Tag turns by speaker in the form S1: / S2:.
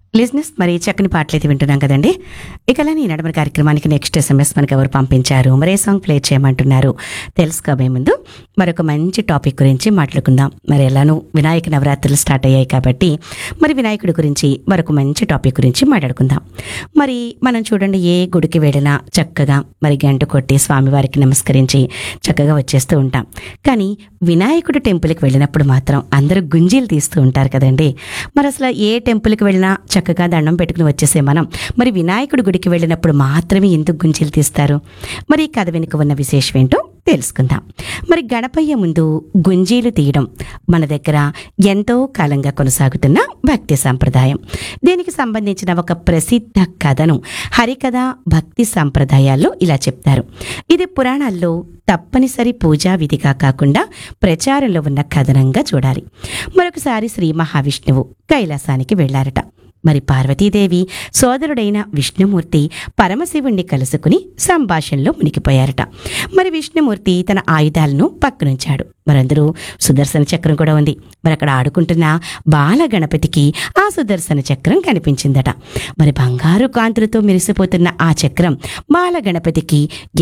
S1: లిజినెస్ మరి చక్కని పాటలు అయితే వింటున్నాం కదండి ఇక అలానే ఈ నడమని కార్యక్రమానికి నెక్స్ట్ ఎస్ఎంఎస్ మనకి ఎవరు పంపించారు మరే సాంగ్ ప్లే చేయమంటున్నారు తెలుసుకోబోయే ముందు మరొక మంచి టాపిక్ గురించి మాట్లాడుకుందాం మరి ఎలానూ వినాయక నవరాత్రులు స్టార్ట్ అయ్యాయి కాబట్టి మరి వినాయకుడి గురించి మరొక మంచి టాపిక్ గురించి మాట్లాడుకుందాం మరి మనం చూడండి ఏ గుడికి వెళ్ళినా చక్కగా మరి గంట కొట్టి స్వామివారికి నమస్కరించి చక్కగా వచ్చేస్తూ ఉంటాం కానీ వినాయకుడి టెంపుల్కి వెళ్ళినప్పుడు మాత్రం అందరూ గుంజీలు తీస్తూ ఉంటారు కదండి మరి అసలు ఏ టెంపుల్కి వెళ్ళినా చక్కగా దండం పెట్టుకుని వచ్చేసే మనం మరి వినాయకుడి గుడికి వెళ్ళినప్పుడు మాత్రమే ఎందుకు గుంజీలు తీస్తారు మరి ఈ కథ వెనుక ఉన్న విశేషం ఏంటో తెలుసుకుందాం మరి గణపయ్య ముందు గుంజీలు తీయడం మన దగ్గర ఎంతో కాలంగా కొనసాగుతున్న భక్తి సంప్రదాయం దీనికి సంబంధించిన ఒక ప్రసిద్ధ కథను హరికథ భక్తి సంప్రదాయాల్లో ఇలా చెప్తారు ఇది పురాణాల్లో తప్పనిసరి పూజా విధిగా కాకుండా ప్రచారంలో ఉన్న కథనంగా చూడాలి మరొకసారి శ్రీ మహావిష్ణువు కైలాసానికి వెళ్లారట మరి పార్వతీదేవి సోదరుడైన విష్ణుమూర్తి పరమశివుణ్ణి కలుసుకుని సంభాషణలో మునిగిపోయారట మరి విష్ణుమూర్తి తన ఆయుధాలను పక్కనుంచాడు మరందరూ సుదర్శన చక్రం కూడా ఉంది మరి అక్కడ ఆడుకుంటున్న బాల గణపతికి ఆ సుదర్శన చక్రం కనిపించిందట మరి బంగారు కాంతులతో మెరిసిపోతున్న ఆ చక్రం బాల గణపతికి